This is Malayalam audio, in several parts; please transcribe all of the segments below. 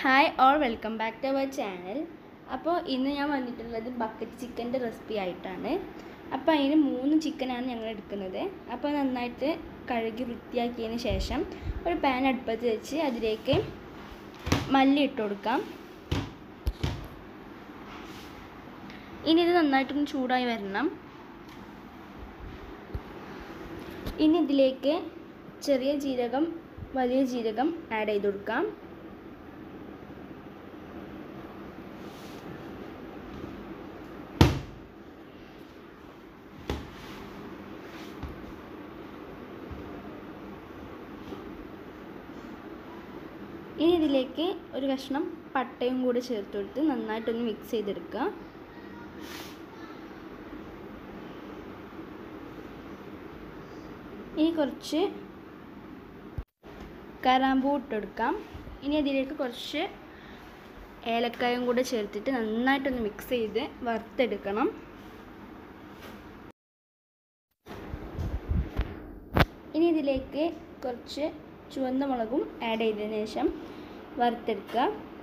hi all welcome back to our channel അപ്പോൾ ഇന്ന് ഞാൻ വന്നിട്ടുള്ളത് ബക്കറ്റ് ചിക്കൻ്റെ റെസിപ്പി ആയിട്ടാണ് അപ്പോൾ അതിന് മൂന്ന് ചിക്കനാണ് ഞങ്ങൾ എടുക്കുന്നത് അപ്പോൾ നന്നായിട്ട് കഴുകി വൃത്തിയാക്കിയതിന് ശേഷം ഒരു പാൻ അടുപ്പത്ത് വെച്ച് അതിലേക്ക് മല്ലി ഇട്ട് കൊടുക്കാം ഇനി ഇത് നന്നായിട്ടൊന്ന് ചൂടായി വരണം ഇനി ഇതിലേക്ക് ചെറിയ ജീരകം വലിയ ജീരകം ആഡ് ചെയ്ത് കൊടുക്കാം ഇനി ഇതിലേക്ക് ഒരു കഷ്ണം പട്ടയും കൂടി ചേർത്ത് കൊടുത്ത് നന്നായിട്ടൊന്ന് മിക്സ് ചെയ്തെടുക്കുക ഇനി കുറച്ച് കറാമ്പൂ ഇട്ടെടുക്കാം ഇനി അതിലേക്ക് കുറച്ച് ഏലക്കായും കൂടെ ചേർത്തിട്ട് നന്നായിട്ടൊന്ന് മിക്സ് ചെയ്ത് വറുത്തെടുക്കണം ഇനി ഇതിലേക്ക് കുറച്ച് ചുവന്ന മുളകും ആഡ് ചെയ്തതിന് ശേഷം വറുത്തെടുക്കുക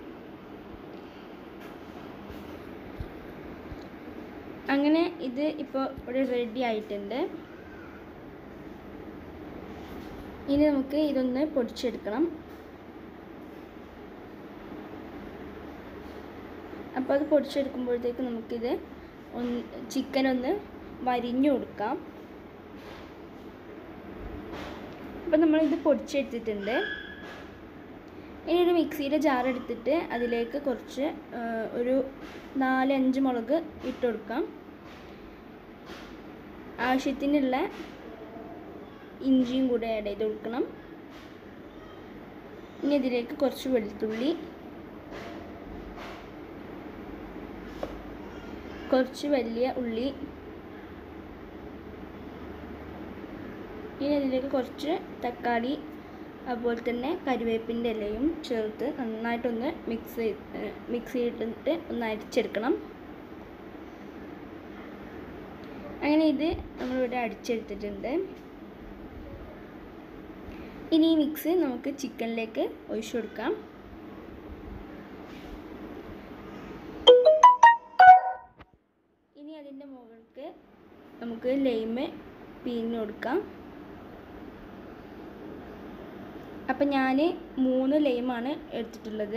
അങ്ങനെ ഇത് ഇപ്പോൾ ഇവിടെ റെഡി ആയിട്ടുണ്ട് ഇനി നമുക്ക് ഇതൊന്ന് പൊടിച്ചെടുക്കണം അപ്പോൾ അത് പൊടിച്ചെടുക്കുമ്പോഴത്തേക്ക് നമുക്കിത് ഒന്ന് ചിക്കൻ ഒന്ന് വരിഞ്ഞു കൊടുക്കാം അപ്പോൾ നമ്മളിത് പൊടിച്ചെടുത്തിട്ടുണ്ട് ഇനി ഒരു മിക്സിയുടെ ജാർ എടുത്തിട്ട് അതിലേക്ക് കുറച്ച് ഒരു നാല് അഞ്ച് മുളക് ഇട്ട് കൊടുക്കാം ആവശ്യത്തിനുള്ള ഇഞ്ചിയും കൂടെ ആഡ് ചെയ്ത് കൊടുക്കണം ഇനി ഇതിലേക്ക് കുറച്ച് വെളുത്തുള്ളി കുറച്ച് വലിയ ഉള്ളി ഇനി അതിലേക്ക് കുറച്ച് തക്കാളി അതുപോലെ തന്നെ കരിവേപ്പിൻ്റെ ഇലയും ചേർത്ത് നന്നായിട്ടൊന്ന് മിക്സ് ചെയ്ത് മിക്സ് ചെയ്തിട്ട് ഒന്ന് അരിച്ചെടുക്കണം അങ്ങനെ ഇത് നമ്മളിവിടെ അടിച്ചെടുത്തിട്ടുണ്ട് ഇനി ഈ മിക്സ് നമുക്ക് ചിക്കനിലേക്ക് ഒഴിച്ചു കൊടുക്കാം ഇനി അതിൻ്റെ മുകൾക്ക് നമുക്ക് ലൈമ് പിഴിഞ്ഞ് കൊടുക്കാം അപ്പം ഞാൻ മൂന്ന് ലൈമാണ് എടുത്തിട്ടുള്ളത്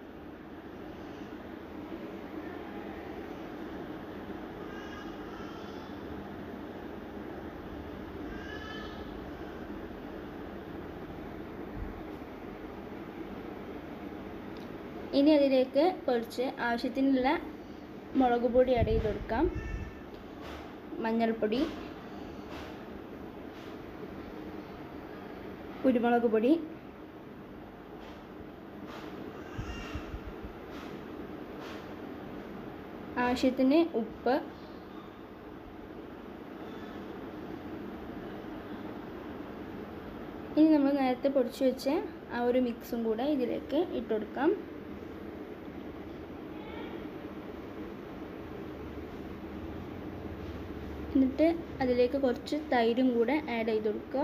ഇനി അതിലേക്ക് കുറച്ച് ആവശ്യത്തിനുള്ള മുളക് പൊടി ആഡ് ചെയ്ത് കൊടുക്കാം മഞ്ഞൾപ്പൊടി കുരുമുളക് പൊടി ആവശ്യത്തിന് ഉപ്പ് ഇനി നമ്മൾ നേരത്തെ പൊടിച്ചു വെച്ച ആ ഒരു മിക്സും കൂടെ ഇതിലേക്ക് ഇട്ട് കൊടുക്കാം എന്നിട്ട് അതിലേക്ക് കുറച്ച് തൈരും കൂടെ ആഡ് ചെയ്ത് കൊടുക്കുക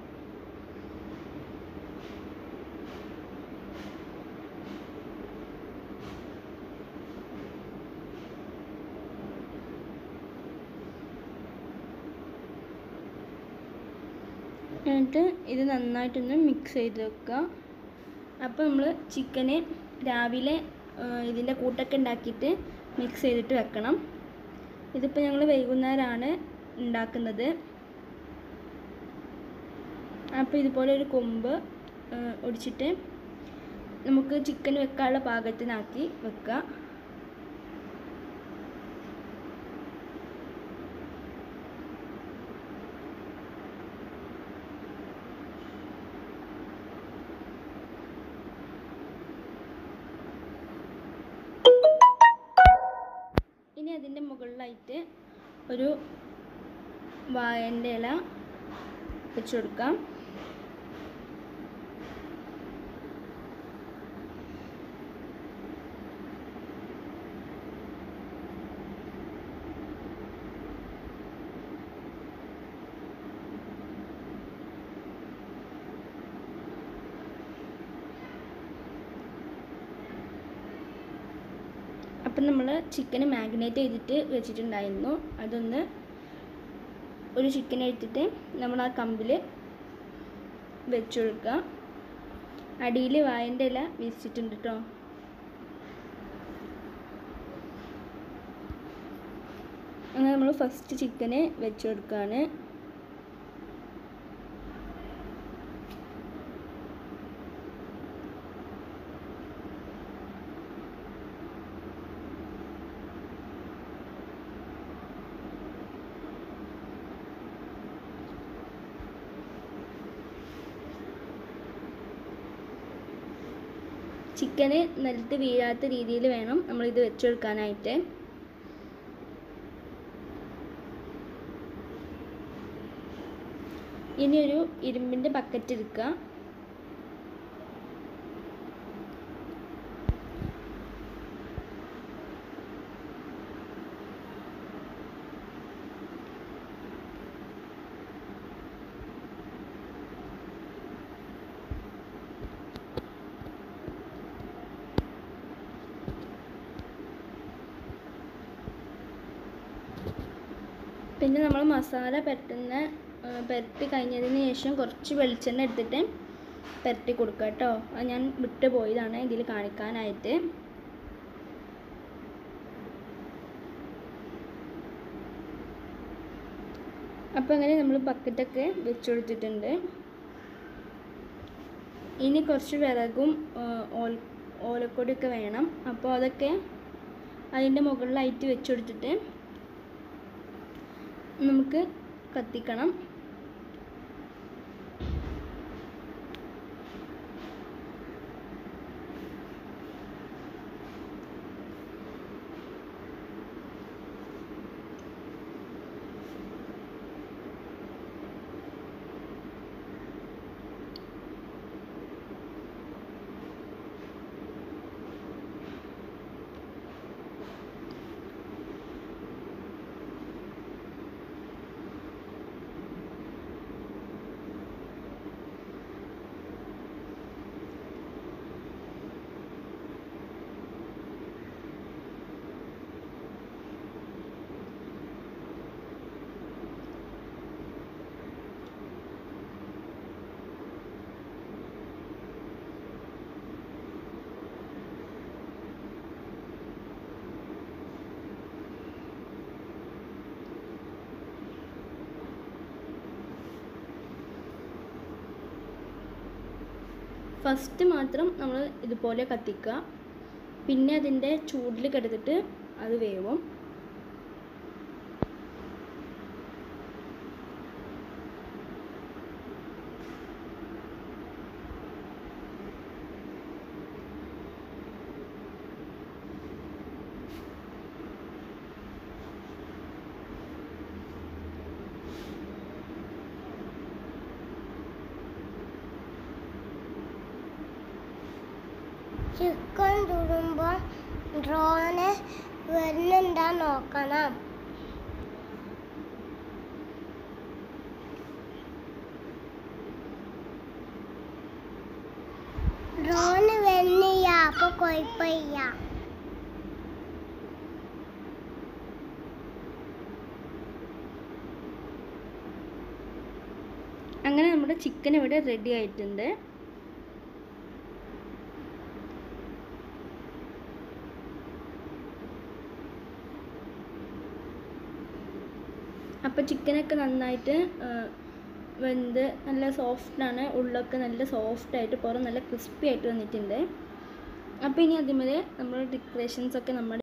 എന്നിട്ട് ഇത് നന്നായിട്ടൊന്ന് മിക്സ് ചെയ്ത് വെക്കുക അപ്പോൾ നമ്മൾ ചിക്കന് രാവിലെ ഇതിൻ്റെ കൂട്ടൊക്കെ ഉണ്ടാക്കിയിട്ട് മിക്സ് ചെയ്തിട്ട് വെക്കണം ഇതിപ്പോൾ ഞങ്ങൾ വൈകുന്നേരമാണ് ഉണ്ടാക്കുന്നത് അപ്പോൾ ഇതുപോലെ ഒരു കൊമ്പ് ഒടിച്ചിട്ട് നമുക്ക് ചിക്കൻ വെക്കാനുള്ള പാകത്തിനാക്കി വെക്കുക ഇനി അതിൻ്റെ മുകളിലായിട്ട് ഒരു വായൻ്റെ ഇല വെച്ച് കൊടുക്കാം അപ്പം നമ്മൾ ചിക്കൻ മാഗ്നേറ്റ് ചെയ്തിട്ട് വെച്ചിട്ടുണ്ടായിരുന്നു അതൊന്ന് ഒരു ചിക്കൻ എടുത്തിട്ട് നമ്മൾ ആ കമ്പിൽ വെച്ച് കൊടുക്കുക അടിയിൽ വായൻ്റെ ഇല വിരിച്ചിട്ടുണ്ട് കേട്ടോ അങ്ങനെ നമ്മൾ ഫസ്റ്റ് ചിക്കന് വെച്ച് കൊടുക്കുകയാണ് ചിക്കന് നിലത്ത് വീഴാത്ത രീതിയിൽ വേണം നമ്മളിത് വെച്ചെടുക്കാനായിട്ട് ഇനി ഒരു ഇരുമ്പിൻ്റെ ബക്കറ്റ് എടുക്കുക പിന്നെ നമ്മൾ മസാല പെട്ടെന്ന് പുരട്ടി കഴിഞ്ഞതിന് ശേഷം കുറച്ച് വെളിച്ചെണ്ണ എടുത്തിട്ട് പുരട്ടി കൊടുക്കുക കേട്ടോ അത് ഞാൻ വിട്ടു പോയതാണ് ഇതിൽ കാണിക്കാനായിട്ട് അപ്പോൾ അങ്ങനെ നമ്മൾ ബക്കറ്റൊക്കെ വെച്ച് കൊടുത്തിട്ടുണ്ട് ഇനി കുറച്ച് വിറകും ആ, ഓൽ ഓലക്കൊടിയൊക്കെ വേണം അപ്പോൾ അതൊക്കെ അതിൻ്റെ മുകളിലായിട്ട് വെച്ച് കൊടുത്തിട്ട് നമുക്ക് കത്തിക്കണം ഫസ്റ്റ് മാത്രം നമ്മൾ ഇതുപോലെ കത്തിക്കുക പിന്നെ അതിൻ്റെ ചൂടിൽ കിടന്നിട്ട് അത് വേവും ചിക്കൻ ചുടുമ്പോൾ ഡ്രോണ് വരുന്നുണ്ടാ നോക്കണം ഡ്രോണ് വരുന്നില്ല അപ്പൊ കുഴപ്പമില്ല അങ്ങനെ നമ്മുടെ ചിക്കൻ ഇവിടെ റെഡി ആയിട്ടുണ്ട് അപ്പോൾ ചിക്കനൊക്കെ നന്നായിട്ട് ആ, വെന്ത് നല്ല സോഫ്റ്റാണ് ഉള്ളൊക്കെ നല്ല സോഫ്റ്റായിട്ട് പുറം നല്ല ക്രിസ്പി ആയിട്ട് വന്നിട്ടുണ്ട് അപ്പോൾ ഇനി അതിന്മേൽ നമ്മൾ ഡെക്കറേഷൻസ് ഒക്കെ നമ്മുടെ